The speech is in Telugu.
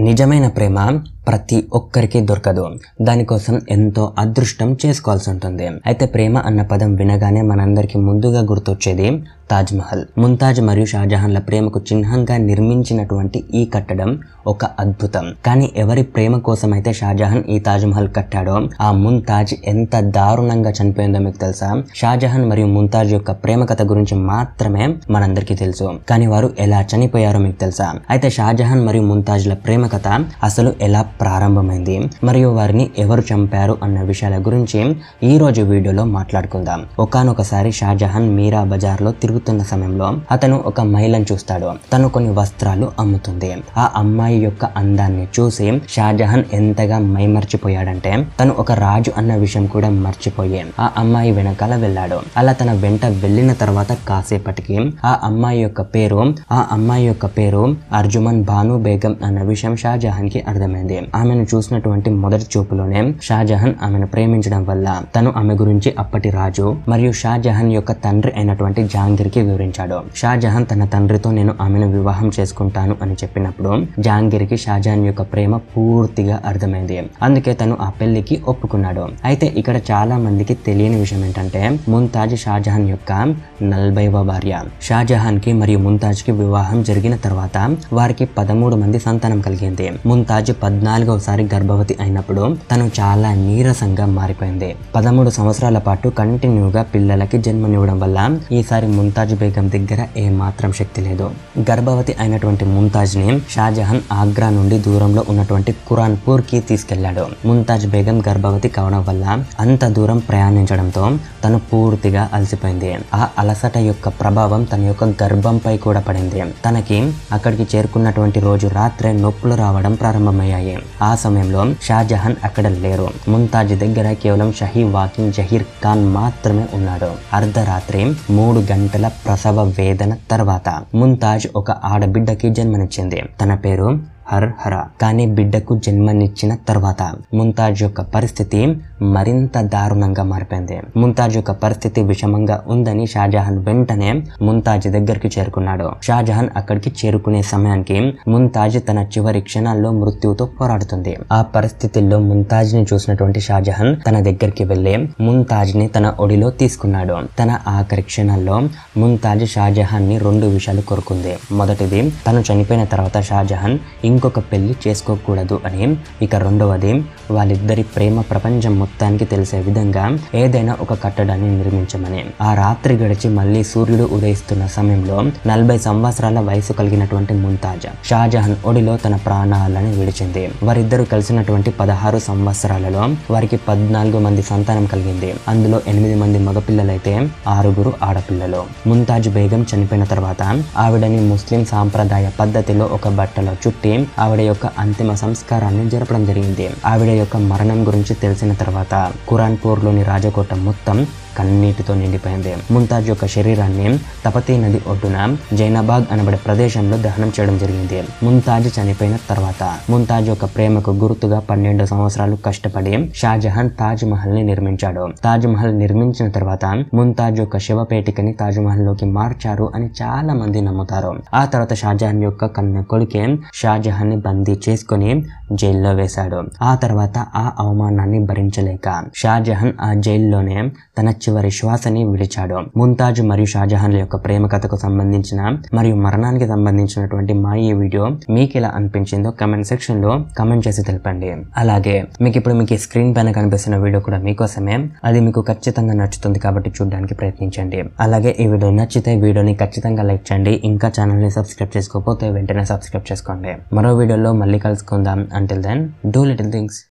నిజమైన ప్రేమ ప్రతి ఒక్కరికి దొరకదు దానికోసం ఎంతో అదృష్టం చేసుకోవాల్సి ఉంటుంది అయితే ప్రేమ అన్న పదం వినగానే మనందరికి ముందుగా గుర్తొచ్చేది తాజ్ మహల్ ముంతాజ్ మరియు షాజహాన్ల ప్రేమకు చిహ్నంగా నిర్మించినటువంటి ఈ కట్టడం ఒక అద్భుతం కానీ ఎవరి ప్రేమ కోసం అయితే షాజహాన్ ఈ తాజ్ మహల్ కట్టాడో ఆ ముంతాజ్ ఎంత దారుణంగా చనిపోయిందో మీకు తెలుసా షాజహాన్ మరియు ముంతాజ్ యొక్క ప్రేమ కథ గురించి మాత్రమే మనందరికీ తెలుసు కానీ వారు ఎలా చనిపోయారో మీకు తెలుసా అయితే షాజహాన్ మరియు ముంతాజ్ల ప్రేమ కథ అసలు ఎలా ప్రారంభమైంది మరియు వారిని ఎవరు చంపారు అన్న విషయాల గురించి ఈ రోజు వీడియోలో మాట్లాడుకుందాం ఒకానొకసారి షాజహాన్ మీరా బజార్ లో తిరుగుతున్న సమయంలో అతను ఒక మహిళను చూస్తాడు తను కొన్ని వస్త్రాలు అమ్ముతుంది ఆ అమ్మాయి యొక్క అందాన్ని చూసి షాజహాన్ ఎంతగా మైమర్చిపోయాడంటే తను ఒక రాజు అన్న విషయం కూడా మర్చిపోయి ఆ అమ్మాయి వెనకాల వెళ్ళాడు అలా తన వెంట వెళ్ళిన తర్వాత కాసేపటికి ఆ అమ్మాయి యొక్క పేరు ఆ అమ్మాయి యొక్క పేరు అర్జుమన్ భాను బేగం అన్న విషయం షాజహాన్ కి అర్థమైంది ఆమెను చూసినటువంటి మొదటి చూపులోనే షాజహాన్ ఆమెను ప్రేమించడం వల్ల తను ఆమె గురించి అప్పటి రాజు మరియు షాజహాన్ యొక్క తండ్రి అయినటువంటి జహాంగీర్ కి వివరించాడు షాజహాన్ తన తండ్రితో నేను ఆమెను వివాహం చేసుకుంటాను అని చెప్పినప్పుడు జహాంగీర్ కి షాజహాన్ యొక్క ప్రేమ పూర్తిగా అర్థమైంది అందుకే తను ఆ పెళ్లికి ఒప్పుకున్నాడు అయితే ఇక్కడ చాలా మందికి తెలియని విషయం ఏంటంటే ముంతాజ్ షాజహాన్ యొక్క నలభైవ భార్య షాజహాన్ కి మరియు ముంతాజ్ కి వివాహం జరిగిన తర్వాత వారికి పదమూడు మంది సంతానం కలిగింది ముంతాజ్ పద్నాలుగవసారి గర్భవతి అయినప్పుడు తను చాలా నీరసంగా మారిపోయింది పదమూడు సంవత్సరాల పాటు కంటిన్యూగా పిల్లలకి జన్మనివ్వడం వల్ల ఈసారి ముంతాజ్ బేగం దగ్గర ఏ మాత్రం శక్తి లేదు గర్భవతి అయినటువంటి ముంతాజ్ ని షాజహాన్ ఆగ్రా నుండి దూరంలో ఉన్నటువంటి కురాన్పూర్ కి తీసుకెళ్లాడు ముంతాజ్ బేగం గర్భవతి కావడం వల్ల అంత దూరం ప్రయాణించడంతో తను పూర్తిగా అలసిపోయింది ఆ అలసట యొక్క ప్రభావం తన యొక్క గర్భంపై కూడా పడింది తనకి అక్కడికి చేరుకున్నటువంటి రోజు రాత్రే నొప్పులు రావడం ప్రారంభమయ్యాయి ఆ సమయంలో షాజహాన్ అక్కడ లేరు ముంతాజ్ దగ్గర కేవలం షహీ వాకింగ్ జహీర్ ఖాన్ మాత్రమే ఉన్నాడు అర్ధరాత్రి మూడు గంటల ప్రసవ వేదన తర్వాత ముంతాజ్ ఒక ఆడబిడ్డకి జన్మనిచ్చింది తన పేరు హర్ హర కానీ బిడ్డకు జన్మనిచ్చిన తర్వాత ముంతాజ్ యొక్క పరిస్థితి మరింత దారుణంగా మారిపోయింది ముంతాజ్ యొక్క పరిస్థితి విషమంగా ఉందని షాజహాన్ వెంటనే ముంతాజ్ దగ్గరికి చేరుకున్నాడు షాజహాన్ అక్కడికి చేరుకునే సమయానికి ముంతాజ్ తన చివరి క్షణాల్లో మృత్యువుతో పోరాడుతుంది ఆ పరిస్థితుల్లో ముంతాజ్ ని చూసినటువంటి షాజహాన్ తన దగ్గరికి వెళ్లి ముంతాజ్ ని తన ఒడిలో తీసుకున్నాడు తన ఆఖరి క్షణాల్లో ముంతాజ్ షాజహాన్ ని రెండు విషయాలు కోరుకుంది మొదటిది తను చనిపోయిన తర్వాత షాజహాన్ ఇంకొక పెళ్లి చేసుకోకూడదు అని ఇక రెండవది వాళ్ళిద్దరి ప్రేమ ప్రపంచం మొత్తానికి తెలిసే విధంగా ఏదైనా ఒక కట్టడాన్ని నిర్మించమని ఆ రాత్రి గడిచి మళ్ళీ సూర్యుడు ఉదయిస్తున్న సమయంలో నలభై సంవత్సరాల వయసు కలిగినటువంటి ముంతాజ్ షాజహాన్ ఒడిలో తన ప్రాణాలను విడిచింది వారిద్దరూ కలిసినటువంటి పదహారు సంవత్సరాలలో వారికి పద్నాలుగు మంది సంతానం కలిగింది అందులో ఎనిమిది మంది మగపిల్లలైతే ఆరుగురు ఆడపిల్లలు ముంతాజ్ బేగం చనిపోయిన తర్వాత ఆవిడని ముస్లిం సాంప్రదాయ పద్ధతిలో ఒక బట్టలో చుట్టి ఆవిడ యొక్క అంతిమ సంస్కారాన్ని జరపడం జరిగింది ఆవిడ యొక్క మరణం గురించి తెలిసిన తర్వాత కురాన్పూర్ లోని రాజకోట మొత్తం కన్నీటితో నిండిపోయింది ముంతాజ్ యొక్క శరీరాన్ని తపతీ నది ఒడ్డున జైనాబాగ్ అనబడే ప్రదేశంలో దహనం చేయడం జరిగింది ముంతాజ్ చనిపోయిన తర్వాత ముంతాజ్ యొక్క ప్రేమకు గుర్తుగా పన్నెండు సంవత్సరాలు కష్టపడి షాజహాన్ తాజ్ మహల్ ని నిర్మించాడు తాజ్ మహల్ నిర్మించిన తర్వాత ముంతాజ్ యొక్క శవపేటికని తాజ్ మహల్ లోకి మార్చారు అని చాలా మంది నమ్ముతారు ఆ తర్వాత షాజహాన్ యొక్క కన్న కొడుకే షాజహాన్ ని బందీ చేసుకుని జైల్లో వేశాడు ఆ తర్వాత ఆ అవమానాన్ని భరించలేక షాజహాన్ ఆ జైల్లోనే తన చివరి శ్వాసని విడిచాడు ముంతాజ్ మరియు షాజహాన్ల యొక్క ప్రేమ కథకు సంబంధించిన మరియు మరణానికి సంబంధించినటువంటి మా ఈ వీడియో మీకు ఎలా అనిపించిందో కమెంట్ సెక్షన్ లో కమెంట్ చేసి తెలపండి అలాగే మీకు ఇప్పుడు మీకు స్క్రీన్ పైన కనిపిస్తున్న వీడియో కూడా మీకోసమే అది మీకు ఖచ్చితంగా నచ్చుతుంది కాబట్టి చూడడానికి ప్రయత్నించండి అలాగే ఈ వీడియో నచ్చితే వీడియోని ఖచ్చితంగా లైక్ చేయండి ఇంకా ఛానల్ ని సబ్స్క్రైబ్ చేసుకోకపోతే వెంటనే సబ్స్క్రైబ్ చేసుకోండి మరో వీడియోలో మళ్ళీ కలుసుకుందాం until then do little things